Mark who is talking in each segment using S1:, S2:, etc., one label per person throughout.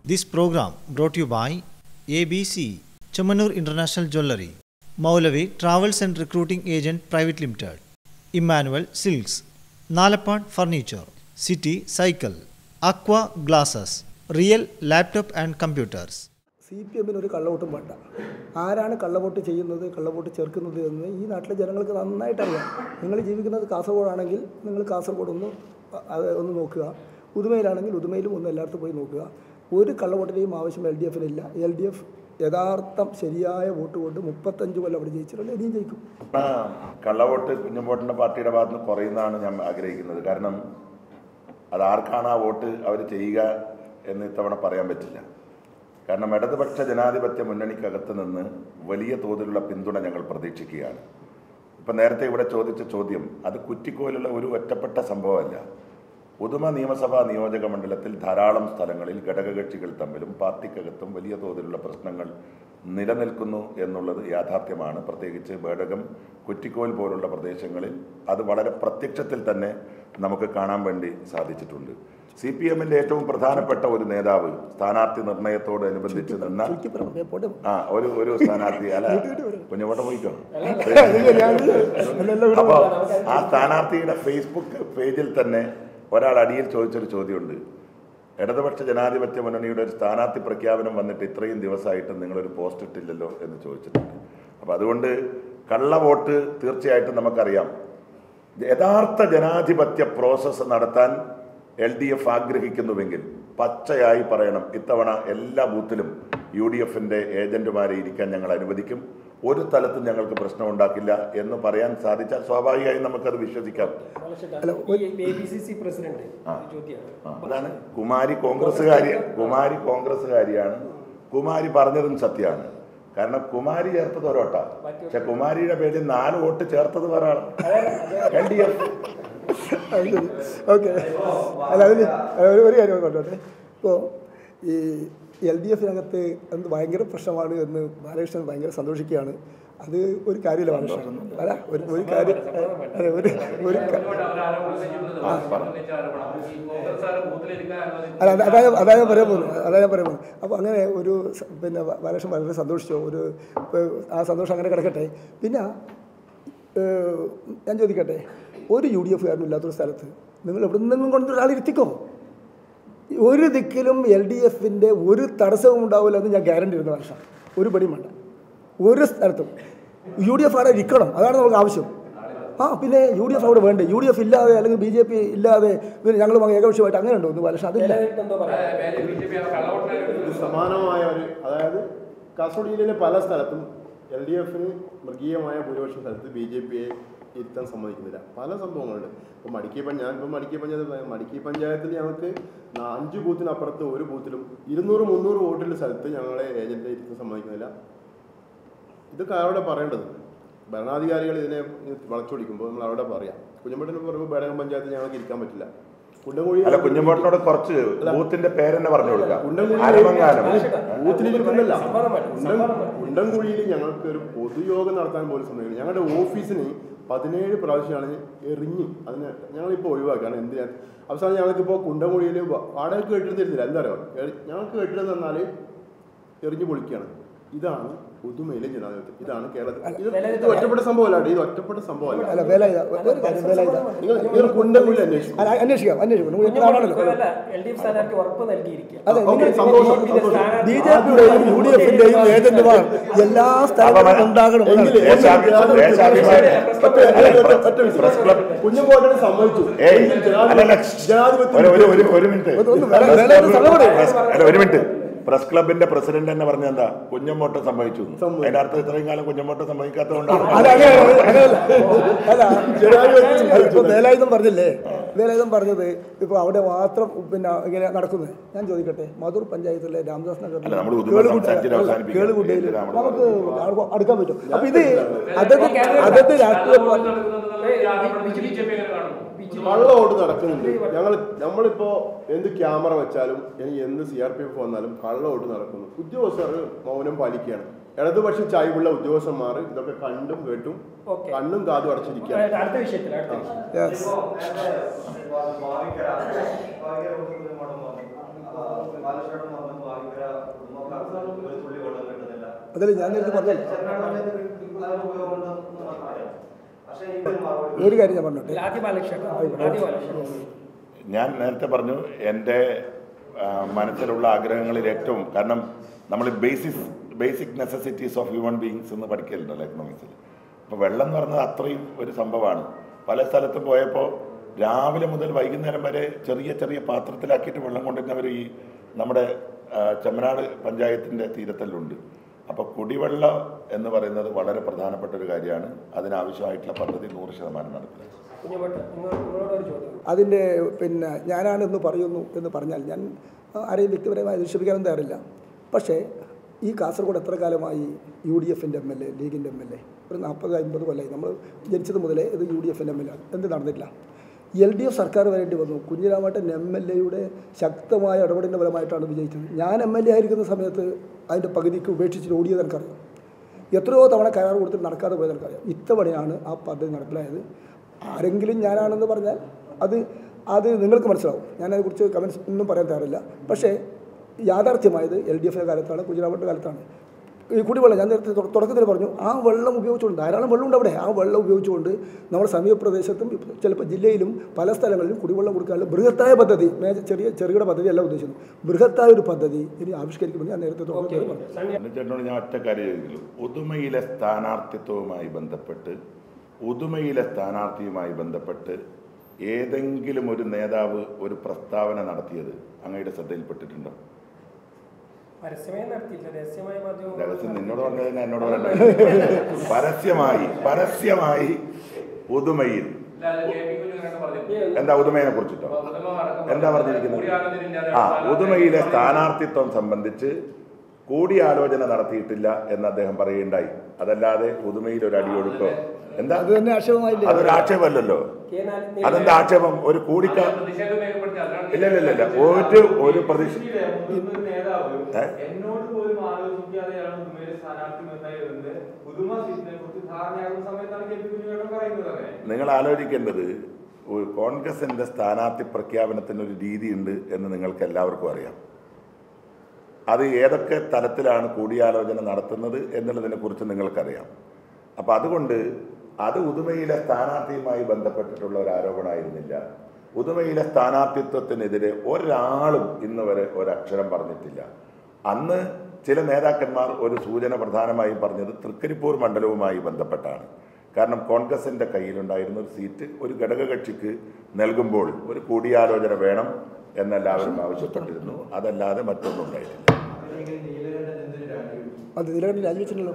S1: This program brought to you by ABC, Chamanur International Jewelry, Maulavi Travels and Recruiting Agent Private Limited, Emmanuel Silks, Nalapad Furniture, City Cycle, Aqua Glasses, Real Laptop and Computers.
S2: സി പി എമ്മിന് ഒരു കള്ളവോട്ടും വേണ്ട ആരാണ് കള്ളവോട്ട് ചെയ്യുന്നത് കള്ളവോട്ട് ചേർക്കുന്നത് എന്ന് ഈ നാട്ടിലെ ജനങ്ങൾക്ക് നന്നായിട്ട് അറിയാം നിങ്ങൾ ജീവിക്കുന്നത് കാസർഗോഡാണെങ്കിൽ നിങ്ങൾ കാസർഗോഡ് ഒന്ന് അത് ഒന്ന് നോക്കുക ഉദുമയിലാണെങ്കിൽ ഉദുമയിലും ഒന്ന് എല്ലായിടത്തും പോയി നോക്കുക ഒരു കള്ളവോട്ടിൻ്റെയും ആവശ്യം എൽ ഡി എഫിനില്ല എൽ ഡി എഫ് യഥാർത്ഥം ശരിയായ വോട്ട് കൊണ്ട് മുപ്പത്തഞ്ച് കൊല്ലം അവിടെ ജയിച്ചിട്ടുണ്ട് ഇനിയും ജയിക്കും
S3: ആ, കള്ളവോട്ട് കുഞ്ഞമ്പോട്ടിൻ്റെ പാർട്ടിയുടെ ഭാഗത്ത് നിന്ന് കുറയുന്നതാണ് ഞാൻ ആഗ്രഹിക്കുന്നത് കാരണം അത് ആർക്കാണ് ആ വോട്ട് അവർ ചെയ്യുക എന്ന് ഇത്തവണ പറയാൻ പറ്റില്ല കാരണം ഇടതുപക്ഷ ജനാധിപത്യ മുന്നണിക്കകത്ത് നിന്ന് വലിയ തോതിലുള്ള പിന്തുണ ഞങ്ങൾ പ്രതീക്ഷിക്കുകയാണ് ഇപ്പം നേരത്തെ ഇവിടെ ചോദിച്ച ചോദ്യം അത് കുറ്റിക്കോലുള്ള ഒരു ഒറ്റപ്പെട്ട സംഭവമല്ല ഉദുമ നിയമസഭാ നിയോജക മണ്ഡലത്തിൽ ധാരാളം സ്ഥലങ്ങളിൽ ഘടകകക്ഷികൾ തമ്മിലും പാർട്ടിക്കകത്തും വലിയ തോതിലുള്ള പ്രശ്നങ്ങൾ നിലനിൽക്കുന്നു എന്നുള്ളത് യാഥാർത്ഥ്യമാണ് പ്രത്യേകിച്ച് ബേഡകം കുറ്റിക്കോൽ പോലുള്ള പ്രദേശങ്ങളിൽ അത് വളരെ പ്രത്യക്ഷത്തിൽ തന്നെ നമുക്ക് കാണാൻ വേണ്ടി സാധിച്ചിട്ടുണ്ട് സി പി എമ്മിൻ്റെ ഏറ്റവും പ്രധാനപ്പെട്ട ഒരു നേതാവ് സ്ഥാനാർത്ഥി നിർണയത്തോടനുബന്ധിച്ച് നിന്ന
S2: ചുരുക്കി പറഞ്ഞു പോട്ടെ
S3: ആ ഒരു ഒരു സ്ഥാനാർത്ഥി അല്ല കുഞ്ഞുകോട്ട പോയിക്കോ
S2: അല്ലല്ല
S3: അപ്പോ ആ സ്ഥാനാർത്ഥിയുടെ ഫേസ്ബുക്ക് പേജിൽ തന്നെ ഒരാൾ അടിയിൽ ചോദിച്ചൊരു ചോദ്യമുണ്ട് ഇടതുപക്ഷ ജനാധിപത്യ മുന്നണിയുടെ ഒരു സ്ഥാനാർത്ഥി പ്രഖ്യാപനം വന്നിട്ട് ഇത്രയും ദിവസമായിട്ട് നിങ്ങളൊരു പോസ്റ്റ് ഇട്ടില്ലല്ലോ എന്ന് ചോദിച്ചിട്ടുണ്ട് അപ്പോൾ അതുകൊണ്ട് കള്ള വോട്ട് തീർച്ചയായിട്ടും നമുക്കറിയാം യഥാർത്ഥ ജനാധിപത്യ പ്രോസസ്സ് നടത്താൻ എൽ ഡി എഫ് ആഗ്രഹിക്കുന്നുവെങ്കിൽ പച്ചയായി പറയണം ഇത്തവണ എല്ലാ ബൂത്തിലും യു ഡി എഫിൻ്റെ ഏജന്റുമാരെ ഇരിക്കാൻ ഞങ്ങൾ അനുവദിക്കും ഒരു സ്ഥലത്തും ഞങ്ങൾക്ക് പ്രശ്നം ഉണ്ടാക്കില്ല എന്ന് പറയാൻ സാധിച്ചാൽ സ്വാഭാവികമായും നമുക്കത് വിശ്വസിക്കാം
S4: A B C C president ചോദ്യമാണ്
S3: ആ, അതാണ് കുമാരി കോൺഗ്രസ്സുകാരി കുമാരി കോൺഗ്രസ്സുകാരിയാണ് കുമാരി പറഞ്ഞതും സത്യമാണ് കാരണം കുമാരി ചേർത്തത് ഒരോട്ട പക്ഷെ കുമാരിയുടെ പേരിൽ നാല് വോട്ട് ചേർത്തത് വേറെ എൽ ഡി എഫ്
S2: ഓക്കെ അല്ല അതിന് ഒരു ഒരു കാര്യം കൊണ്ടോട്ടെ ഇപ്പോൾ ഈ എൽ ഡി എഫിനകത്ത് എന്ത് ഭയങ്കര പ്രശ്നമാണ് എന്ന് ബാലകൃഷ്ണൻ ഭയങ്കര സന്തോഷിക്കുകയാണ് അത് ഒരു കാര്യമില്ല ബാലകൃഷ്ണൻ അല്ല ഒരു ഒരു കാര്യം അതെ ഒരു ഒരു ക- അല്ല അത് അതാ അതാ ഞാൻ പറയാൻ പോകുന്നത് അതാ ഞാൻ പറയാൻ പോകുന്നത് അപ്പോൾ അങ്ങനെ ഒരു സ- പിന്നെ ബ- ബാലകൃഷ്ണൻ വളരെ സന്തോഷിച്ചു ഒരു ഇപ്പൊ ആ സന്തോഷം അങ്ങനെ കിടക്കട്ടെ പിന്നെ ഏഹ്, ഞാൻ ചോദിക്കട്ടെ ഒരു യു ഡി എഫുകാരനും ഇല്ലാത്തൊരു സ്ഥലത്ത് നിങ്ങൾ എവിടെ നിന്നും കൊണ്ട് ഒരാൾ ഇരുത്തിക്കോ ഒരു ദിക്കിലും എൽ ഡി എഫിൻ്റെ ഒരു തടസ്സവും ഉണ്ടാവില്ല എന്ന് ഞാൻ ഗ്യാരണ്ടി ഇരുന്ന വർഷം ഒരു പടിയും വേണ്ട ഒരു സ്ഥലത്തും യു ഡി എഫ് അവിടെ ഇരിക്കണം അതാണ് നമുക്ക് ആവശ്യം ആ പിന്നെ യു ഡി എഫ് അവിടെ വേണ്ടേ യു ഡി എഫ് ഇല്ലാതെ അല്ലെങ്കിൽ ബി ജെ പി ഇല്ലാതെ പിന്നെ ഞങ്ങൾ ഏകപക്ഷമായിട്ട് അങ്ങനെ ഉണ്ടോ ഒന്ന് പക്ഷേ അതില്ല
S4: എന്തോ പറയാം
S5: ഇത് സമാനമായ ഒരു അതായത് കാസർഗോഡ് ജില്ലയിലെ പല സ്ഥലത്തും എൽ ഡി എഫിന് മൃഗീയമായ ഭൂരിപക്ഷം സ്ഥലത്ത് ബി ജെ പിയെ ഇരുത്താൻ സമ്മതിക്കുന്നില്ല പല സംഭവങ്ങളുണ്ട് ഇപ്പോൾ മടിക്കി പഞ്ചായത്ത് ഞാൻ ഇപ്പോൾ മടിക്കി പഞ്ചായത്ത് മടിക്കി പഞ്ചായത്തിൽ ഞങ്ങൾക്ക് നാ- അഞ്ച് ബൂത്തിനപ്പുറത്ത് ഒരു ബൂത്തിലും ഇരുന്നൂറ് മുന്നൂറ് വോട്ടിൻ്റെ സ്ഥലത്ത് ഞങ്ങളെ ഏജൻറ്റെ ഇരുത്താൻ സമ്മതിക്കുന്നില്ല ഇതൊക്കെ ആരോടെ പറയേണ്ടത് ഭരണാധികാരികൾ ഇതിനെ വളച്ചൊടിക്കുമ്പോൾ നമ്മൾ അവിടെ പറയാം കുഞ്ഞമ്പട്ടിന് പറയുമ്പോൾ ബേടകം പഞ്ചായത്തിൽ ഞങ്ങൾക്ക് ഇരിക്കാൻ പറ്റില്ല കുണ്ടംകുഴി
S3: അല്ല കുഞ്ഞമ്പോട്ടിനോട് കുറച്ച് ബൂത്തിന്റെ പേരെന്നെ പറഞ്ഞു കൊടുക്കാം
S5: കുണ്ടംകുഴി
S3: അരമങ്ങാനം
S5: ബൂത്തിലിരിക്കുന്നില്ല കുണ്ടംകുഴിയിൽ ഞങ്ങൾക്ക് ഒരു പൊതുയോഗം നടത്താൻ പോലും സമയമില്ല ഞങ്ങളുടെ ഓഫീസിന് പതിനേഴ് പ്രാവശ്യമാണ് എറിഞ്ഞ് അതിന് ഞങ്ങളിപ്പോൾ ഒഴിവാക്കുകയാണ് എന്തിനാ അവസാനം ഞങ്ങൾക്കിപ്പോൾ കുണ്ടംകുഴിയിൽ വാടകയ്ക്ക് കെട്ടിടം തരുന്നില്ല എന്താ പറയുക ഞങ്ങൾക്ക് കെട്ടിടം തന്നാൽ എറിഞ്ഞു പൊളിക്കുകയാണ് ഇതാണ് പുതുമയിലെ ജനാധിപത്യം ഇതാണ് കേരളത്തിൽ ഇത് ഇത് ഒറ്റപ്പെട്ട സംഭവമല്ല ഇത് ഒറ്റപ്പെട്ട സംഭവമല്ല
S2: അല്ല വേല ചെയ്താ ഒരു കാര്യം വേല ചെയ്താ
S5: നിങ്ങൾ നിങ്ങൾ കുണ്ടംകുഴി അന്വേഷിക്കും
S2: അല്ല അന്വേഷിക്കാം അന്വേഷിക്കാം നിങ്ങൾ ആണല്ലോ
S4: എൽ ഡി എഫ് സ്ഥാനാർത്ഥി ഉറപ്പ് നൽകിയിരിക്കുക
S2: അതെ
S5: ഓക്കേ,
S2: നിങ്ങൾ
S5: സന്തോഷം, സന്തോഷം.
S2: ബി ജെ പിയുടെയും യു ഡി എഫിന്റെയും ഏജന്റുമാർ എല്ലാ സ്ഥലത്തും ഉണ്ടാകണം
S5: എങ്കിലേ
S3: ദേശാഭി- ദേശാഭിമാനി പ്രസ് ക്ലബ്
S5: കുഞ്ഞുപോട്ടനെ സമ്മതിച്ചു
S3: ഏയ്
S5: എങ്കിൽ ജനാധിപത്യം-
S3: അല്ലല്ല
S5: ജനാധിപത്യം
S3: ഒരു ഒരു ഒരു- ഒരു മിനിറ്റ്
S2: ഒന്ന് ഒന്ന് വേല- വേല ചെയ്ത് സ്ഥലം പറയൂ.
S3: പ്രസ്- അല്ല ഒരു മിനിറ്റ് പ്രസ് ക്ലബിന്റെ പ്രസിഡന്റ് തന്നെ പറഞ്ഞ എന്താ കുഞ്ഞമ്മോട്ടം സംഭവിച്ചു എന്ന്.
S5: സംഭവിച്ചു.
S3: അതിന്റെ അർത്ഥം ഇത്രയും കാലം കുഞ്ഞമ്മോട്ടം സംഭവിക്കാത്തതുകൊണ്ടാണ്
S2: അല്ല അങ്ങനെയല്ല, അങ്ങനെയല്ല. അല്ല
S5: ജനാധിപത്യം
S2: അല്ല, ഇപ്പൊ വേലായുധം പറഞ്ഞില്ലേ വേലായുധം പറഞ്ഞത് ഇപ്പൊ അവിടെ മാത്രം പിന്നെ ഇങ്ങനെ നടക്കുന്നത് ഞാൻ ചോദിക്കട്ടെ മധുർ പഞ്ചായത്തിലെ രാമദാസ് നഗർ
S3: അല്ല, നമ്മൾ ഉദുമ സംസാരിച്ചിട്ട് അവസാനിപ്പിക്കാം.
S2: കേളുകുട്ടയിൽ
S3: എന്തിനാ നമ്മൾ
S2: നമുക്ക് അടു- അടുക്കാൻ പറ്റും അപ്പൊ ഇത് അതത് അതത് രാഷ്ട്രീയ പാർട്ടി
S5: കള്ള വോട്ട് നടക്കുന്നുണ്ട് ഞങ്ങൾ നമ്മളിപ്പോ എന്ത് ക്യാമറ വെച്ചാലും ഇനി എന്ത് സി ആർ പി എഫ് വന്നാലും കള്ള വോട്ട് നടക്കുന്നു ഉദ്യോഗസ്ഥർ മൗനം പാലിക്കുകയാണ് ഇടതുപക്ഷ ചായ്വുള്ള ഉദ്യോഗസ്ഥന്മാർ ഇതൊക്കെ കണ്ടും കേട്ടും
S4: ഓക്കേ.
S5: കണ്ണും കാതും അടച്ചിരിക്കുകയാണ്
S4: അടുത്ത വിഷയത്തിൽ അടുത്ത വിഷയം
S2: Yes.
S6: ബാധിക്കരാ ബാധിക്കര
S2: അതല്ല ഞാൻ നേരത്തെ പറഞ്ഞല്ലോ ഒരു കാര്യം ഞാൻ പറഞ്ഞോട്ടെ
S4: ആദ്യ ബാലകൃഷ്ണൻ ആദ്യ ബാലകൃഷ്ണൻ
S3: ഞാൻ നേരത്തെ പറഞ്ഞു എൻ്റെ ആ, മനസ്സിലുള്ള ആഗ്രഹങ്ങളിൽ ഏറ്റവും കാരണം നമ്മൾ basis basic necessities of human beings എന്ന് പഠിക്കലുണ്ടല്ലോ എക്കണോമിക്സിൽ അപ്പോൾ വെള്ളം എന്ന് പറഞ്ഞത് അത്രയും ഒരു സംഭവമാണ് പല സ്ഥലത്തും പോയപ്പോൾ രാവിലെ മുതൽ വൈകുന്നേരം വരെ ചെറിയ ചെറിയ പാത്രത്തിലാക്കിയിട്ട് വെള്ളം കൊണ്ടുവരുന്നവർ ഈ നമ്മുടെ ആ, ചെമ്മനാട് പഞ്ചായത്തിൻ്റെ തീരത്തെല്ലുണ്ട് അപ്പോൾ കുടിവെള്ളം എന്ന് പറയുന്നത് വളരെ പ്രധാനപ്പെട്ട ഒരു കാര്യമാണ് അതിനാവശ്യമായിട്ടുള്ള പദ്ധതി നൂറ് ശതമാനം നടപ്പിലാക്കും
S4: കുഞ്ഞുമട്ട നിങ്ങൾ നിങ്ങളോട് ഒരു ചോദ്യം
S2: അതിൻ്റെ പിന്നെ ഞാനാണെന്ന് പറയുന്നു എന്ന് പറഞ്ഞാൽ ഞാൻ ആരെയും വ്യക്തിപരമായി അധിക്ഷേപിക്കാനും തയ്യാറില്ല പക്ഷേ ഈ കാസർഗോഡ് എത്ര കാലമായി യു ഡി എഫിൻ്റെ എം എൽ എ ലീഗിൻ്റെ എം എൽ എ ഒരു നാൽപ്പത് അമ്പത് കൊല്ലമായി നമ്മൾ ജനിച്ചത് മുതലേ ഇത് യു ഡി എഫിൻ്റെ എം എൽ എ എന്ത് നടന്നിട്ടില്ല എൽ ഡി എഫ് സർക്കാർ വരേണ്ടി വന്നു കുഞ്ഞിരാമേട്ടൻ എം എൽ എയുടെ ശക്തമായ ഇടപെടലിൻ്റെ ഫലമായിട്ടാണ് വിജയിച്ചത് ഞാൻ എം എൽ എ ആയിരിക്കുന്ന സമയത്ത് അതിൻ്റെ പകുതിക്ക് ഉപേക്ഷിച്ചിട്ട് ഓടിയത് എനിക്കറിയാം എത്രയോ തവണ കരാർ കൊടുത്തിട്ട് നടക്കാതെ പോയത് എനിക്കറിയാം ഇത്തവണയാണ് ആ പദ്ധതി നടപ്പിലായത് ആരെങ്കിലും ഞാനാണെന്ന് പറഞ്ഞാൽ അത് അത് നിങ്ങൾക്ക് മനസ്സിലാവും ഞാനതിനെക്കുറിച്ച് കമൻസ് ഒന്നും പറയാൻ തയ്യാറില്ല പക്ഷേ യാഥാർത്ഥ്യമായത് എൽ ഡി എഫിൻ്റെ കാലത്താണ് കുഞ്ഞിരാമൻ്റെ കാലത്താണ് ഈ കുടിവെള്ളം ഞാൻ നേരത്തെ തുട- തുടക്കത്തിൽ പറഞ്ഞു ആ വെള്ളം ഉപയോഗിച്ചുകൊണ്ട് ധാരാളം വെള്ളമുണ്ട് അവിടെ ആ വെള്ളം ഉപയോഗിച്ചുകൊണ്ട് നമ്മുടെ സമീപ പ്രദേശത്തും ഇപ്പ- ചിലപ്പോൾ ജില്ലയിലും പല സ്ഥലങ്ങളിലും കുടിവെള്ളം കൊടുക്കാനുള്ള ബൃഹത്തായ പദ്ധതി മേജ ചെറിയ ചെറുകിട പദ്ധതി അല്ല ഉദ്ദേശിക്കുന്നത് ബൃഹത്തായ ഒരു പദ്ധതി ഇനി ആവിഷ്കരിക്കുമെന്ന് ഞാൻ നേരത്തെ തുടക്കത്തിൽ പറഞ്ഞു
S3: ചേട്ടനോട് ഞാൻ ഒറ്റ കാര്യം ചോദിക്കുള്ളൂ ഉദുമയിലെ സ്ഥാനാർത്ഥിത്വവുമായി ബന്ധപ്പെട്ട് ഉദുമയിലെ സ്ഥാനാർത്ഥിയുമായി ബന്ധപ്പെട്ട് ഏതെങ്കിലും ഒരു നേതാവ് ഒരു പ്രസ്താവന നടത്തിയത് അങ്ങയുടെ ശ്രദ്ധയിൽപ്പെട്ടിട്ടുണ്ടോ
S4: പരസ്യമായി നടത്തിയില്ല രഹസ്യമായ മാധ്യമങ്ങൾ
S3: രഹസ്യം നിന്നോട് പറഞ്ഞത് എന്നോട് പറയണ്ട പരസ്യമായി പരസ്യമായി ഉദുമയിൽ എന്താ ഉദുമയെ കുറിച്ചിട്ടോ എന്താ പറഞ്ഞിരിക്കുന്നത് ആ ഉദുമയിലെ സ്ഥാനാർത്ഥിത്വം സംബന്ധിച്ച് കൂടിയാലോചന നടത്തിയിട്ടില്ല എന്ന് അദ്ദേഹം പറയുകയുണ്ടായി അതല്ലാതെ ഉദുമയിൽ ഒരു അടിയൊഴുക്കോ എന്താ
S2: അത് തന്നെ ആക്ഷേപമായില്ലേ
S3: അതൊരു ആക്ഷേപമല്ലല്ലോ
S4: കെ നാല്
S3: അതെന്താ ആക്ഷേപം ഒരു കൂടിക്ക ഇല്ല ഇല്ല ഇല്ല ഇല്ല ഒരു ഒരു പ്രതിഷ ഏ?
S6: എന്നോട് പോലും ആലോചിക്കാതെയാണ് ഉദുമയിലെ സ്ഥാനാർത്ഥി നിർണ്ണയം പുതുമ സീറ്റിനെ കുറിച്ച് ധാരണയാകുന്ന സമയത്താണ് കെ പി കുഞ്ഞുവേട്ടൻ പറയുന്നത് അങ്ങനെ
S3: നിങ്ങൾ ആലോചിക്കേണ്ടത് ഒരു കോൺഗ്രസിന്റെ സ്ഥാനാർത്ഥി പ്രഖ്യാപനത്തിന് ഒരു രീതിയുണ്ട് എന്ന് നിങ്ങൾക്ക് എല്ലാവർക്കും അറിയാം അത് ഏതൊക്കെ തലത്തിലാണ് കൂടിയാലോചന നടത്തുന്നത് എന്നുള്ളതിനെ കുറിച്ച് നിങ്ങൾക്കറിയാം അപ്പം അതുകൊണ്ട് അത് ഉദുമയിലെ സ്ഥാനാർത്ഥിയുമായി ബന്ധപ്പെട്ടിട്ടുള്ള ഒരു ആരോപണമായിരുന്നില്ല ഉദുമയിലെ സ്ഥാനാർത്ഥിത്വത്തിനെതിരെ ഒരാളും ഇന്ന് വരെ ഒരക്ഷരം പറഞ്ഞിട്ടില്ല അന്ന് ചില നേതാക്കന്മാർ ഒരു സൂചന പ്രധാനമായും പറഞ്ഞത് തൃക്കരിപ്പൂർ മണ്ഡലവുമായി ബന്ധപ്പെട്ടാണ് കാരണം കോൺഗ്രസിന്റെ കയ്യിലുണ്ടായിരുന്ന ഒരു സീറ്റ് ഒരു ഘടകകക്ഷിക്ക് നൽകുമ്പോൾ ഒരു കൂടിയാലോചന വേണം എന്നെല്ലാവരും ആവശ്യപ്പെട്ടിരുന്നു അതല്ലാതെ മറ്റൊന്നും ഉണ്ടായിട്ടില്ല
S2: അത് നിലവിൽ രാജിവെച്ചിട്ടുണ്ടല്ലോ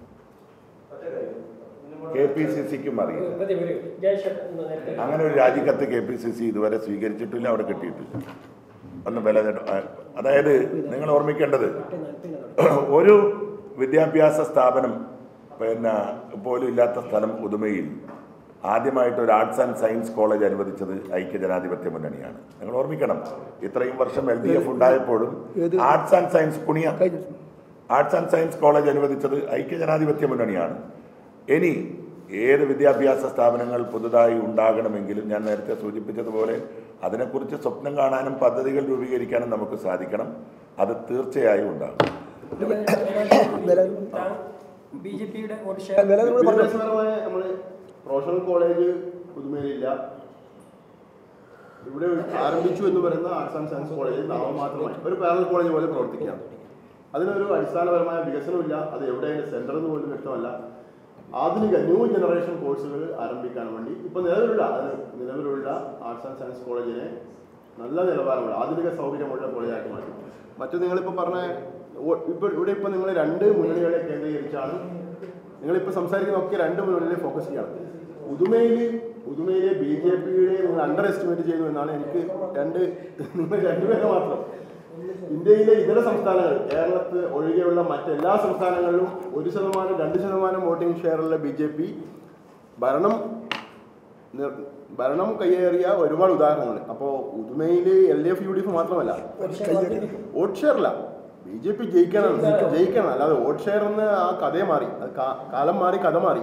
S3: കെ പി സി സിക്കും അറിയില്ല
S4: മതി, ഒരു ജയശങ്കർ എന്ന് നേരത്തെ
S3: അങ്ങനെ ഒരു രാജിക്കത്ത് കെ പി സി സി ഇതുവരെ സ്വീകരിച്ചിട്ടില്ല അവിടെ കിട്ടിയിട്ടില്ല ഒന്ന് വില നേട- ആ, അതായത് നിങ്ങൾ ഓർമ്മിക്കേണ്ടത് ഒരു വിദ്യാഭ്യാസ സ്ഥാപനം പിന്നെ പോലും ഇല്ലാത്ത സ്ഥലം ഉദുമയിൽ ആദ്യമായിട്ട് ഒരു ആർട്സ് ആൻഡ് സയൻസ് കോളേജ് അനുവദിച്ചത് ഐക്യജനാധിപത്യ മുന്നണിയാണ് നിങ്ങൾ ഓർമ്മിക്കണം ഇത്രയും വർഷം എൽ ഡി എഫ് ഉണ്ടായപ്പോഴും arts and science Kuniya arts and science college അനുവദിച്ചത് ഐക്യജനാധിപത്യ മുന്നണിയാണ് ഇനി ഏത് വിദ്യാഭ്യാസ സ്ഥാപനങ്ങൾ പുതുതായി ഉണ്ടാകണമെങ്കിലും ഞാൻ നേരത്തെ സൂചിപ്പിച്ചതുപോലെ അതിനെക്കുറിച്ച് സ്വപ്നം കാണാനും പദ്ധതികൾ രൂപീകരിക്കാനും നമുക്ക് സാധിക്കണം അത് തീർച്ചയായും ഉണ്ടാകും
S4: ബി ജെ പിയുടെ വോട്ട് ഷെയർ
S2: വില നമ്മൾ പറഞ്ഞു
S5: വിദ്യാഭ്യാസപരമായ നമ്മൾ പ്രൊഫഷണൽ കോളേജ് പുതുമയിലില്ല ഇവിടെ ആരംഭിച്ചു എന്ന് പറയുന്ന ആർട്സ് ആൻഡ് സയൻസ് കോളേജ് നാമമാത്രമായി ഒരു പാരൽ കോളേജ് പോലെ പ്രവർത്തിക്കുകയാണ് അതിനൊരു അടിസ്ഥാനപരമായ വികസനമില്ല അത് എവിടെയാണ് സെന്റർ എന്ന് പോലും വ്യക്തമല്ല ആധുനിക ന്യൂ ജനറേഷൻ കോഴ്സുകൾ ആരംഭിക്കാൻ വേണ്ടി ഇപ്പോൾ നിലവിലുള്ള അത് നിലവിലുള്ള ആർട്സ് ആൻഡ് സയൻസ് കോളേജിനെ നല്ല നിലവാരമുള്ള ആധുനിക സൗകര്യമുള്ള കോളേജാക്കി മാറ്റി മറ്റു നിങ്ങളിപ്പോൾ പറഞ്ഞ ഓ- ഇപ്പോൾ ഇവിടെ ഇപ്പോൾ നിങ്ങൾ രണ്ട് മുന്നണികളെ കേന്ദ്രീകരിച്ചാണ് നിങ്ങളിപ്പോൾ സംസാരിക്കുന്നതൊക്കെ രണ്ട് മുന്നണികളെ ഫോക്കസ് ചെയ്യണം ഉദുമയിൽ ഉദുമയിലെ ബി ജെ പിയുടെ നിങ്ങൾ അണ്ടർ എസ്റ്റിമേറ്റ് ചെയ്തു എന്നാണ് എനിക്ക് രണ്ട് നിങ്ങൾ രണ്ടുപേരെ മാത്രം ഇന്ത്യയിലെ ഇതര സംസ്ഥാനങ്ങൾ കേരളത്തിൽ ഒഴികെയുള്ള മറ്റെല്ലാ സംസ്ഥാനങ്ങളിലും ഒരു ശതമാനം രണ്ട് ശതമാനം വോട്ടിംഗ് ഷെയറുള്ള ബി ജെ പി ഭരണം നിർ- ഭരണം കയ്യേറിയ ഒരുപാട് ഉദാഹരണങ്ങൾ അപ്പോൾ ഉദുമയിൽ L D F U D F മാത്രമല്ല വോട്ട് ഷെയറില്ല ബി ജെ പി ജയിക്കണം ജയിക്കണം അല്ലാതെ വോട്ട് ഷെയർ എന്ന് ആ കഥയെ മാറി അത് കാ- കാലം മാറി കഥ മാറി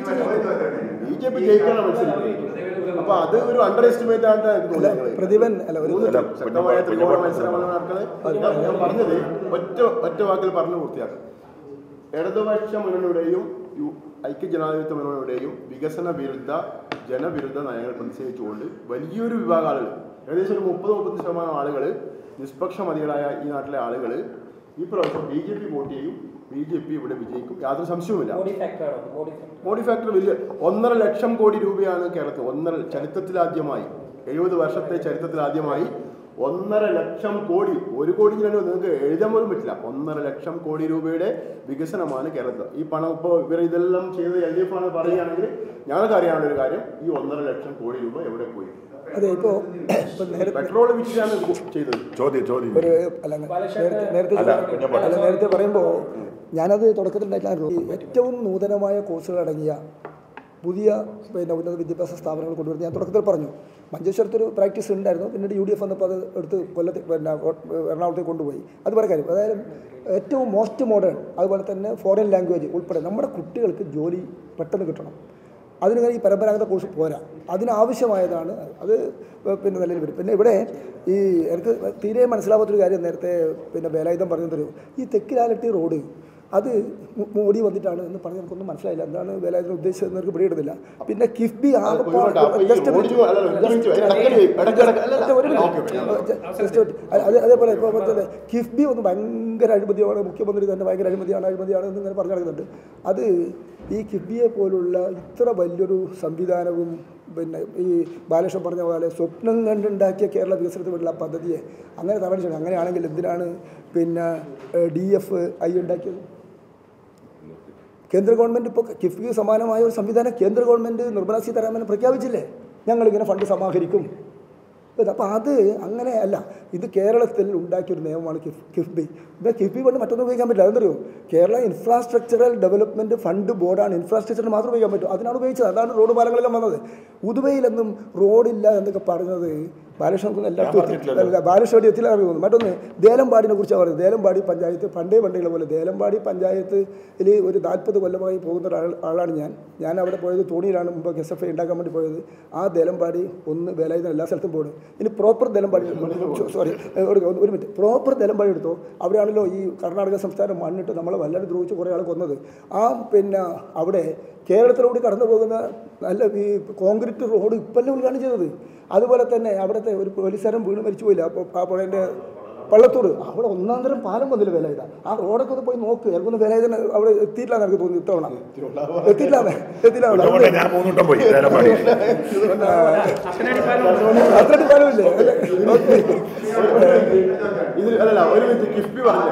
S5: ബി ജെ പി ജയിക്കണം മത്സരിക്കുന്നത് അപ്പൊ അത് ഒരു അണ്ടർ എസ്റ്റിമേറ്റ് ആയിട്ട് എനിക്ക് തോന്നുന്നത്
S2: പ്രതിഭൻ അല്ല ഒരു
S3: അല്ല,
S5: ശക്തമായ
S3: കുഞ്ഞു-
S5: ത്രികോണ
S3: കുഞ്ഞു-
S5: മത്സരമാണ് നടക്കുന്നത് ഞാൻ- ഞാൻ പറഞ്ഞത് ഒറ്റ ഒറ്റ വാക്കിൽ പറഞ്ഞു പൂർത്തിയാക്കാം ഇടതുപക്ഷ മുന്നണിയുടെയും യു- ഐക്യജനാധിപത്യ മുന്നണിയുടെയും വികസന വിരുദ്ധ ജനവിരുദ്ധ നയങ്ങൾ പ്രതിഷേധിച്ചുകൊണ്ട് വലിയൊരു വിഭാഗം ആളുകൾ ഏകദേശം ഒരു മുപ്പത് മുപ്പത് ശതമാനം ആളുകൾ നിഷ്പക്ഷ മതികളായ ഈ നാട്ടിലെ ആളുകൾ ഈ പ്രാവശ്യം ബി ജെ പി വോട്ട് ചെയ്യും ബി ജെ പി ഇവിടെ വിജയിക്കും യാതൊരു സംശയവുമില്ല
S4: മോഡി ഫാക്ടർ ആണോ മോഡി ഫാക്ടർ
S5: മോഡി ഫാക്ടർ വലിയ ഒന്നര ലക്ഷം കോടി രൂപയാണ് കേരളത്തിൽ ഒന്നര ചരിത്രത്തിലാദ്യമായി എഴുപത് വർഷത്തെ ചരിത്രത്തിലാദ്യമായി ഒന്നര ലക്ഷം കോടി ഒരു കോടി ഞാൻ നിങ്ങൾക്ക് എഴുതാൻ പോലും പറ്റില്ല ഒന്നര ലക്ഷം കോടി രൂപയുടെ വികസനമാണ് കേരളത്തിൽ ഈ പണം ഇപ്പോൾ ഇവർ ഇതെല്ലാം ചെയ്ത് എൽ ഡി എഫ് ആണ് പറയുകയാണെങ്കിൽ ഞങ്ങൾക്ക് അറിയാനുള്ള ഒരു കാര്യം ഈ ഒന്നര ലക്ഷം കോടി രൂപ എവിടെ പോയി
S2: അതെ ഇപ്പോൾ ഇപ്പം നേരത്തെ
S5: പെട്രോൾ വിറ്റിട്ടാണ് ഇത് ചെയ്തത്
S3: ചോദ്യം ചോദ്യം
S2: ഒരു അല്ല നേരത്തെ നേരത്തെ
S3: അല്ല, പിന്നെ പോട്ടെ.
S2: അല്ല നേരത്തെ പറയുമ്പോൾ ഞാനത് തുടക്കത്തിൽ ഉണ്ടായിട്ടാണ് ഏറ്റവും നൂതനമായ കോഴ്സുകൾ അടങ്ങിയ പുതിയ പിന്നെ ഉന്നത വിദ്യാഭ്യാസ സ്ഥാപനങ്ങൾ കൊണ്ടുവരുന്നത് ഞാൻ തുടക്കത്തിൽ പറഞ്ഞു മഞ്ചേശ്വരത്ത് ഒരു പ്രാക്ടീസ് ഉണ്ടായിരുന്നു പിന്നീട് യു ഡി എഫ് വന്നപ്പോൾ അത് എടുത്ത് കൊല്ലത്ത് പിന്നെ എറണാകുളത്തേക്ക് കൊണ്ടുപോയി അത് വേറെ കാര്യം അതായത് ഏറ്റവും മോസ്റ്റ് മോഡേൺ അതുപോലെ തന്നെ ഫോറിൻ ലാംഗ്വേജ് ഉൾപ്പെടെ നമ്മുടെ കുട്ടികൾക്ക് ജോലി പെട്ടെന്ന് കിട്ടണം അതിന് ഈ പരമ്പരാഗത കോഴ്സ് പോരാ അതിനാവശ്യമായതാണ് അത് പിന്നെ നിലയിൽ വരും പിന്നെ ഇവിടെ ഈ എനിക്ക് തീരെ മനസ്സിലാവാത്തൊരു കാര്യം നേരത്തെ പിന്നെ വേലായുധം പറഞ്ഞു തരൂ ഈ തെക്കിലാലട്ടി റോഡ് അത് മു- മോഡി വന്നിട്ടാണ് എന്ന് പറഞ്ഞ് നമുക്കൊന്നും മനസ്സിലായില്ല എന്താണ് വേലായുധം ഉദ്ദേശിച്ചത് എന്ന് എനിക്ക് പിടിയിടുന്നില്ല പിന്നെ കിഫ്ബി
S5: ഒരുപാട് അപ്പൊ ഈ
S2: just a minute.
S5: ഓടിച്ചു അല്ല, അല്ല, ഒരു മിനിറ്റ്, ഇടയ്ക്കിടയ്ക്ക് ഇടയ്ക്കിടയ്ക്ക് അല്ല, അല്ല,
S2: ഒരു minute.
S5: Okay, okay.
S2: Just a minute. അത് അതേപോലെ ഇപ്പോൾ മറ്റേ കിഫ്ബി ഒന്ന് ഭയങ്കര അഴിമതിയാണ് മുഖ്യമന്ത്രി തന്നെ ഭയങ്കര അഴിമതിയാണ് അഴിമതിയാണ് എന്ന് ഇങ്ങനെ പറഞ്ഞു നടക്കുന്നുണ്ട് അത് ഈ കിഫ്ബിയെ പോലുള്ള ഇത്ര വലിയൊരു സംവിധാനവും പിന്നെ ഈ ബാലകൃഷ്ണൻ പറഞ്ഞ പോലെ സ്വപ്നം കണ്ടുണ്ടാക്കിയ കേരള വികസനത്തിന് വേണ്ടിയുള്ള പദ്ധതിയെ അങ്ങനെ തവണ അങ്ങനെയാണെങ്കിൽ എന്തിനാണ് പിന്നെ ഡി എഫ് ഐ ഉണ്ടാക്കിയത് കേന്ദ്ര ഗവൺമെൻറ് ഇപ്പോൾ കിഫ്ബിക്ക് സമാനമായ ഒരു സംവിധാനം കേന്ദ്ര ഗവൺമെൻറ് നിർമ്മലാ സീതാരാമൻ പ്രഖ്യാപിച്ചില്ലേ ഞങ്ങളിങ്ങനെ ഫണ്ട് സമാഹരിക്കും അപ്പോൾ അത് അങ്ങനെ അല്ല ഇത് കേരളത്തിൽ ഉണ്ടാക്കിയൊരു നിയമമാണ് കിഫ് കിഫ്ബി ഇത് കിഫ്ബി കൊണ്ട് മറ്റൊന്നും ഉപയോഗിക്കാൻ പറ്റില്ല അതെന്തറിയോ കേരള ഇൻഫ്രാസ്ട്രക്ചറൽ ഡെവലപ്മെൻറ്റ് ഫണ്ട് ബോർഡാണ് ഇൻഫ്രാസ്ട്രക്ചറിന് മാത്രം ഉപയോഗിക്കാൻ പറ്റും അതിനാണ് ഉപയോഗിച്ചത് അതാണ് റോഡ് പാലങ്ങളെല്ലാം വന്നത് ഉദുബയിലൊന്നും റോഡില്ല എന്നൊക്കെ പറഞ്ഞത് ബാലകൃഷ്ണൻ എല്ലാവർക്കും അല്ല, ബാലകൃഷ്ണ എത്തില്ല അറിയുന്നു മറ്റൊന്ന് ദേലമ്പാടിനെ കുറിച്ചാണ് പറയുന്നത് ദേലമ്പാടി പഞ്ചായത്ത് പണ്ടേ പണ്ടേയുള്ള പോലെ ദേലമ്പാടി പഞ്ചായത്തിൽ ഒരു നാൽപ്പത് കൊല്ലമായി പോകുന്ന ഒരാൾ ആളാണ് ഞാൻ ഞാൻ അവിടെ പോയത് തോണിയിലാണ് മുമ്പ് എസ് എഫ് ഐ ഉണ്ടാക്കാൻ വേണ്ടി പോയത് ആ ദേലമ്പാടി ഒന്ന് വേലായുധം എല്ലാ സ്ഥലത്തും പോകുന്നത് ഇനി പ്രോപ്പർ ദേലമ്പാടി സോറി ഒരു ഒരു മിനിറ്റ് പ്രോപ്പർ ദേലമ്പാടി എടുത്തോ അവിടെയാണല്ലോ ഈ കർണാടക സംസ്ഥാനം മണ്ണിട്ട് നമ്മളെ വല്ലാതെ ദ്രോഹിച്ച് കുറേ ആൾ കൊന്നത് ആ പിന്നെ അവിടെ കേരളത്തിലൂടെ കടന്നു പോകുന്ന നല്ല ഈ കോൺക്രീറ്റ് റോഡ് ഇപ്പല്ലേ ഉദ്ഘാടനം ചെയ്തത് അതുപോലെ തന്നെ അവിടുത്തെ ഒരു പോലീസുകാരൻ വീണ് മരിച്ചു പോയില്ല അപ്പോൾ ആ പുഴേൻ്റെ പള്ളത്തൂർ അവിടെ ഒന്നാം തരം പാലം വന്നില്ല വേലായുധ ആ റോഡൊക്കെ ഒന്ന് പോയി നോക്ക് എനിക്കൊന്ന് വേലായുധൻ അവിടെ എത്തിയിട്ടില്ല എനിക്ക് തോന്നി ഇത്തവണ എത്തിയില്ല എത്തിയില്ല
S3: അതുകൊണ്ട് ഞാൻ മൂന്നുട്ടം പോയി ദേലമ്പാടി
S2: അത്രയും പാലമില്ലേ ഓക്കെ
S5: ഇതിൽ അല്ലല്ല ഒരു മിനിറ്റ് കിഫ്ബി പറഞ്ഞു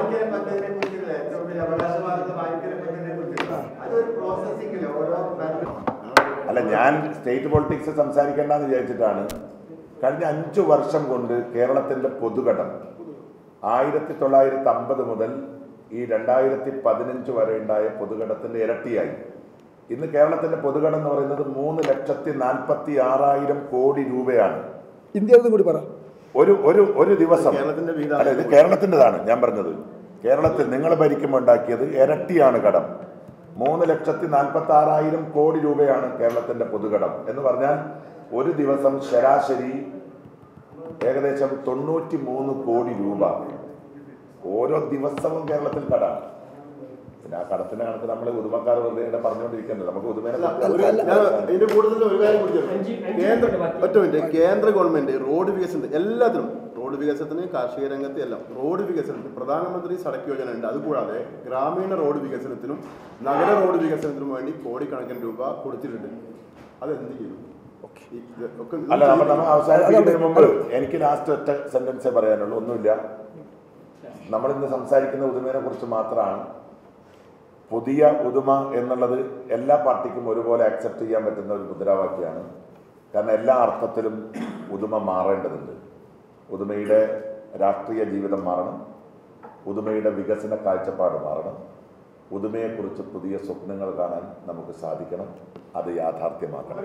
S3: അല്ല ഞാൻ സ്റ്റേറ്റ് പൊളിറ്റിക്സ് സംസാരിക്കേണ്ടെന്ന് വിചാരിച്ചിട്ടാണ് കഴിഞ്ഞ അഞ്ചു വർഷം കൊണ്ട് കേരളത്തിന്റെ പൊതുഘടം ആയിരത്തി തൊള്ളായിരത്തി അമ്പത് മുതൽ ഈ രണ്ടായിരത്തി പതിനഞ്ച് വരെ ഉണ്ടായ പൊതുഘടത്തിന്റെ ഇരട്ടിയായി ഇന്ന് കേരളത്തിന്റെ പൊതുഘടം എന്ന് പറയുന്നത് മൂന്ന് ലക്ഷത്തി നാൽപ്പത്തി ആറായിരം കോടി രൂപയാണ്
S2: ഇന്ത്യയിൽ കൂടി പറ
S3: ഒരു ഒരു ഒരു ദിവസം
S5: കേരളത്തിന്റെ വിഹിതം
S3: അല്ല ഇത് കേരളത്തിൻ്റെതാണ് ഞാൻ പറഞ്ഞത് കേരളത്തിൽ നിങ്ങൾ ഭരിക്കുമ്പോൾ ഉണ്ടാക്കിയത് ഇരട്ടിയാണ് കടം മൂന്ന് ലക്ഷത്തി നാൽപ്പത്തി ആറായിരം കോടി രൂപയാണ് കേരളത്തിന്റെ പൊതുകടം എന്ന് പറഞ്ഞാൽ ഒരു ദിവസം ശരാശരി ഏകദേശം തൊണ്ണൂറ്റി മൂന്ന് കോടി രൂപ ഓരോ ദിവസവും കേരളത്തിൽ കടാണ് പിന്നെ ആ കടത്തിന്റെ കണക്ക് നമ്മൾ ഉദുമക്കാർ വെറുതെ ഇവിടെ പറഞ്ഞുകൊണ്ടിരിക്കുന്നത് നമുക്ക് ഉദുമേനെ
S5: ഒരു- ഞാൻ ഇതിന്റെ കൂടുതൽ ഒരു കാര്യം കൂടി ചോദിക്കാം.
S4: അഞ്ച് അഞ്ച്
S5: കേന്ദ്ര
S4: മിനിറ്റ് ബാക്കി.
S5: ഒറ്റ മിനിറ്റ് കേന്ദ്ര ഗവൺമെന്റ് റോഡ് വികസനത്തിന് എല്ലാത്തിനും റോഡ് വികസനത്തിന് കാർഷിക രംഗത്ത് എല്ലാം റോഡ് വികസനത്തിന് പ്രധാനമന്ത്രി സടക്ക് യോജന ഉണ്ട് അതുകൂടാതെ ഗ്രാമീണ റോഡ് വികസനത്തിനും നഗര റോഡ് വികസനത്തിനും വേണ്ടി കോടിക്കണക്കിന് രൂപ കൊടുത്തിട്ടുണ്ട് അതെന്ത് ചെയ്യും ഈ ഇത് ഒക്കെ ഇത്
S3: അല്ല നമ്മൾ നമ്മൾ
S5: ചെയ്തിട്ടില്ല.
S3: അവസാനിപ്പിക്കുന്നതിന് മുമ്പ് എനിക്ക് ലാസ്റ്റ് ഒറ്റ സെന്റൻസേ പറയാനുള്ളൂ ഒന്നുമില്ല നമ്മൾ ഇന്ന് സംസാരിക്കുന്ന ഉദുമയെ കുറിച്ച് മാത്രമാണ് പുതിയ ഉദുമ എന്നുള്ളത് എല്ലാ പാർട്ടിക്കും ഒരുപോലെ അക്സെപ്റ്റ് ചെയ്യാൻ പറ്റുന്ന ഒരു മുദ്രാവാക്യമാണ് കാരണം എല്ലാ അർത്ഥത്തിലും ഉദുമ മാറേണ്ടതുണ്ട് ഉദുമയുടെ രാഷ്ട്രീയ ജീവിതം മാറണം ഉദുമയുടെ വികസന കാഴ്ചപ്പാട് മാറണം ഉദുമയെക്കുറിച്ച് പുതിയ സ്വപ്നങ്ങൾ കാണാൻ നമുക്ക് സാധിക്കണം അത് യാഥാർത്ഥ്യമാക്കണം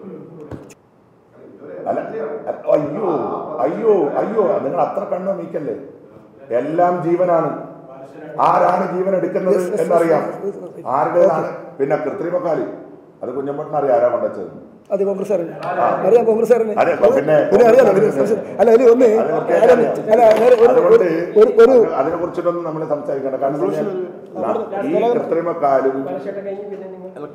S3: അല്ല അ- അയ്യോ അയ്യോ അയ്യോ നിങ്ങൾ അത്ര കണ്ണോ നീക്കല്ലേ എല്ലാം ജീവനാണ് ആരാണ് ജീവൻ എടുക്കുന്നത് എന്നറിയാം ആരുടേതാണ് പിന്നെ കൃത്രിമക്കാലി അത് കുഞ്ഞമ്പട്ടിന് അറിയാം ആരാ കൊണ്ടുവച്ചത്
S2: അത് കോൺഗ്രസ്സുകാരൻ അറിയാം കോൺഗ്രസ്സുകാരൻ
S3: അതെ, പിന്നെ
S2: പിന്നെ അറിയാലോ പിന്നെ സംശയം- അല്ല അതിൽ ഒന്ന്
S3: അത് വൃത്തിയായിട്ട്
S2: അല്ല,
S3: അറിയാം.
S2: അല്ല, ഒരു- ഒരു-
S3: അതുകൊണ്ട്
S2: ഒരു ഒരു
S3: അതിനെ കുറിച്ചിട്ടൊന്നും നമ്മൾ സംസാരിക്കേണ്ട കാരണം എന്ന് പറഞ്ഞാൽ ഈ കൃത്രിമക്കാലും
S4: ചേട്ടൻ കഴിഞ്ഞ് പിന്നെ നിങ്ങൾ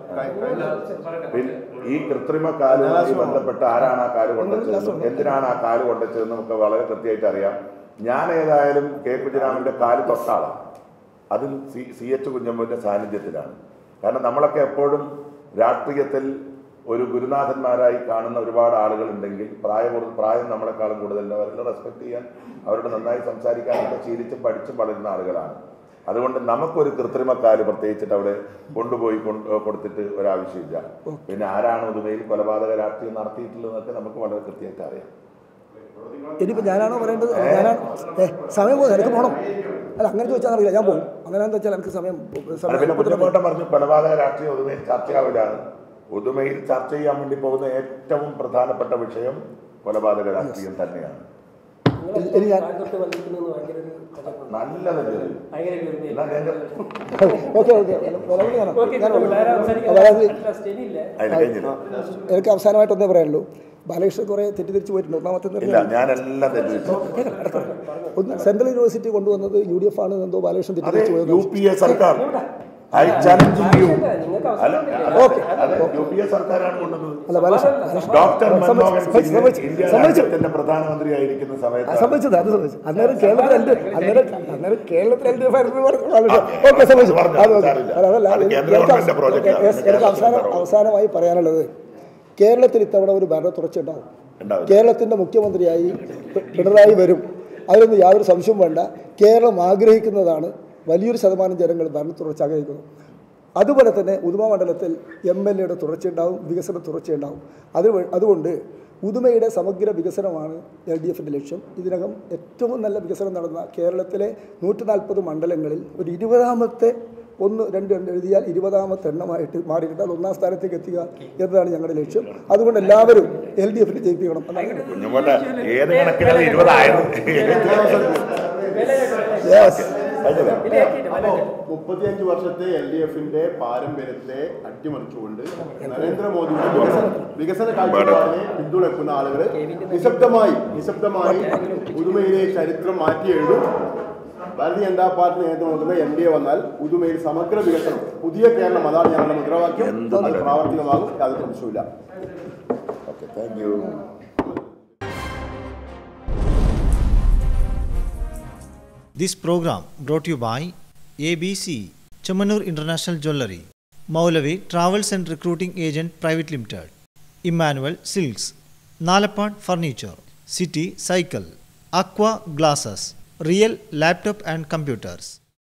S3: പിന്നെ ഈ കൃത്രിമ കാലുമായി ബന്ധപ്പെട്ട് ആരാണ് ആ കാല് കൊണ്ടുവച്ചത് എന്തിനാണ് ആ കാല് കൊണ്ടുവച്ചതെന്ന് നമുക്ക് വളരെ കൃത്യമായിട്ട് അറിയാം ഞാൻ ഏതായാലും കെ കുഞ്ഞിരാമന്റെ കാല് തൊട്ടാളാണ് അതും സി സി എച്ച് കുഞ്ഞമ്മന്റെ സാന്നിധ്യത്തിലാണ് കാരണം നമ്മളൊക്കെ എപ്പോഴും രാഷ്ട്രീയത്തിൽ ഒരു ഗുരുനാഥന്മാരായി കാണുന്ന ഒരുപാട് ആളുകൾ ഉണ്ടെങ്കിൽ പ്രായം പ്രായം നമ്മളെക്കാളും കൂടുതൽ അവരെ റെസ്പെക്ട് ചെയ്യാൻ അവരോട് നന്നായി സംസാരിക്കാനൊക്കെ ശീലിച്ചും പഠിച്ചും വളരുന്ന ആളുകളാണ് അതുകൊണ്ട് നമുക്കൊരു കൃത്രിമക്കാല് പ്രത്യേകിച്ചിട്ട് അവിടെ കൊണ്ടുപോയി കൊണ്ട് കൊടുത്തിട്ട് ഒരാവശ്യമില്ല പിന്നെ ആരാണ് ഉദുമയിൽ കൊലപാതക രാഷ്ട്രീയം നടത്തിയിട്ടുള്ളതെന്നൊക്കെ നമുക്ക് വളരെ കൃത്യമായിട്ട് അറിയാം
S2: ഇനിയിപ്പോൾ ഞാനാണോ പറയേണ്ടത് ഞാനാണ് ഏ സമയം പോകും എനിക്ക് പോകണം അല്ല അങ്ങനെ ചോദിച്ചാൽ അറിയില്ല ഞാൻ പോകും അങ്ങനെയാണെന്ന് വെച്ചാൽ എനിക്ക് സമയം
S3: അല്ല, പിന്നെ
S2: സമയം
S3: കുഞ്ഞുമോട്ടം പറഞ്ഞു കൊലപാതക രാഷ്ട്രീയം ഉദുമയിൽ ചർച്ചയാവില്ലാണ് ഉദുമയിൽ ചർച്ച ചെയ്യാൻ വേണ്ടി പോകുന്ന ഏറ്റവും പ്രധാനപ്പെട്ട വിഷയം കൊലപാതക രാഷ്ട്രീയം തന്നെയാണ്
S2: ഇനി ഞാൻ
S4: തൊട്ട് വന്നിരിക്കുന്നത് ഭയങ്കര ഒരു കഥയാണ്.
S3: നല്ലതല്ലേ ഇത്?
S4: ഭയങ്കര ഒരു ഇത്.
S3: എന്നാ ഞാൻ
S2: ഓക്കെ ഓക്കെ നിലവിൽ ഞാനോ?
S4: ഓക്കേ,
S2: ഞാൻ
S4: ഇപ്പോൾ വേറെ സംസാരിക്കാൻ
S2: അതായത്
S4: അല്ല, സ്റ്റേജില്ല.
S3: അതിന് കഴിഞ്ഞില്ല
S2: എനിക്ക് അവസാനമായിട്ട് ഒന്നേ പറയാനുള്ളൂ ബാലകൃഷ്ണൻ കുറേ തെറ്റിദ്ധരിച്ച് പോയിട്ടുണ്ട് ഒന്നാമത്തെ എന്ന്
S3: ഇല്ല
S2: പറഞ്ഞാൽ
S3: ഞാനെല്ലാം തെറ്റിച്ചു
S2: ഒന്ന് സെൻട്രൽ യൂണിവേഴ്സിറ്റി കൊണ്ടുവന്നത് യു ഡി എഫ് ആണ് എന്തോ ബാലകൃഷ്ണൻ
S3: അതെ
S2: തെറ്റിദ്ധരിച്ച് പോയത്
S3: യു പി എ സർക്കാർ ഐ ചാലഞ്ച് യു
S4: നിങ്ങൾക്ക്
S3: അല്ല
S4: അവസരം
S2: ഓക്കെ
S3: അതെ യു പി എ സർക്കാരാണ് കൊണ്ടുവന്നത്
S2: അല്ല ബാലകൃഷ്ണൻ ബാലകൃഷ്ണൻ
S3: ഡോക്ടർ മൻമോഹൻ
S2: സമ്മതിച്ചു,
S3: സിംഗ്
S2: സമ്മതിച്ചു,
S3: ഇന്ത്യ
S2: സമ്മതിച്ചു.
S3: രാജ്യത്തിന്റെ പ്രധാനമന്ത്രി ആയിരിക്കുന്ന
S2: ആ,
S3: സമയത്ത്
S2: സമ്മതിച്ചത് അത് സമ്മതിച്ചു അന്നേരം കേരളത്തിൽ എൽ ഡി അന്നേരം അന്നേരം കേരളത്തിൽ എൽ ഡി എഫ് ആയിരുന്നു ഓക്കെ സമ്മതിച്ചു
S3: പറഞ്ഞു,
S2: അത് ഓക്കെ
S3: സാരമില്ല.
S2: അല്ല, അതല്ല
S3: അത്
S2: എനിക്ക്
S3: കേന്ദ്ര ഗവൺമെന്റിന്റെ project ആണ്.
S2: എനിക്ക് എനിക്ക് അവസാനം അവസാനമായി പറയാനുള്ളത് കേരളത്തിൽ ഇത്തവണ ഒരു ഭരണ തുടർച്ചയുണ്ടാവും
S3: ഉണ്ടാവില്ല.
S2: കേരളത്തിന്റെ മുഖ്യമന്ത്രിയായി പി- പിണറായി വരും അതിലൊന്നും യാതൊരു സംശയവും വേണ്ട കേരളം ആഗ്രഹിക്കുന്നതാണ് വലിയൊരു ശതമാനം ജനങ്ങൾ ഭരണ തുടർച്ച ആഗ്രഹിക്കുന്നു അതുപോലെ തന്നെ ഉദുമ മണ്ഡലത്തിൽ എം എൽ എയുടെ തുടർച്ചയുണ്ടാവും വികസന തുടർച്ചയുണ്ടാവും അത് വ- അതുകൊണ്ട് ഉദുമയുടെ സമഗ്ര വികസനമാണ് എൽ ഡി എഫിൻ്റെ ലക്ഷ്യം ഇതിനകം ഏറ്റവും നല്ല വികസനം നടന്ന കേരളത്തിലെ നൂറ്റി നാൽപ്പത് മണ്ഡലങ്ങളിൽ ഒരു ഇരുപതാമത്തെ ഒന്ന് രണ്ട് രണ്ട് എഴുതിയാൽ ഇരുപതാമത്തെ എണ്ണമായിട്ട് മാറിയിട്ട് അത് ഒന്നാം സ്ഥാനത്തേക്ക് എത്തുക എന്നതാണ് ഞങ്ങളുടെ ലക്ഷ്യം അതുകൊണ്ട് എല്ലാവരും എൽ ഡി എഫിനെ ജയിപ്പിക്കണം എന്നാണ്
S3: കുഞ്ഞുമോട്ടെ ഏത് കണക്കിലാണ് ഇരുപതായത്
S2: Yes.
S5: മുപ്പത്തിയഞ്ച് വർഷത്തെ എൽ ഡി എഫിന്റെ പാരമ്പര്യത്തെ അട്ടിമറിച്ചുകൊണ്ട് നരേന്ദ്രമോദിയുടെ വികസന വികസന കാഴ്ചപ്പാടിനെ പിന്തുണയ്ക്കുന്ന ആളുകൾ നിശബ്ദമായി നിശബ്ദമായി പുതുമയിലെ ചരിത്രം മാറ്റി എഴുതും ഭാരതീയ ജനതാ പാർട്ടി നേതൃത്വം കൊടുക്കുന്ന എൻ ഡി എ വന്നാൽ പുതുമയിൽ സമഗ്ര വികസനം പുതിയ കേരളം അതാണ് ഞങ്ങളുടെ മുദ്രാവാക്യം
S3: എന്ത്
S5: അത്
S3: നല്ല-
S5: പ്രാവർത്തികമാകും യാതൊരു സംശയമില്ല
S3: okay thank you
S1: This program brought to you by ABC, Chamanur International Jewelry, Maulavi Travels and Recruiting Agent Private Limited, Emmanuel Silks, Nalapad Furniture, City Cycle, Aqua Glasses, Real Laptop and Computers.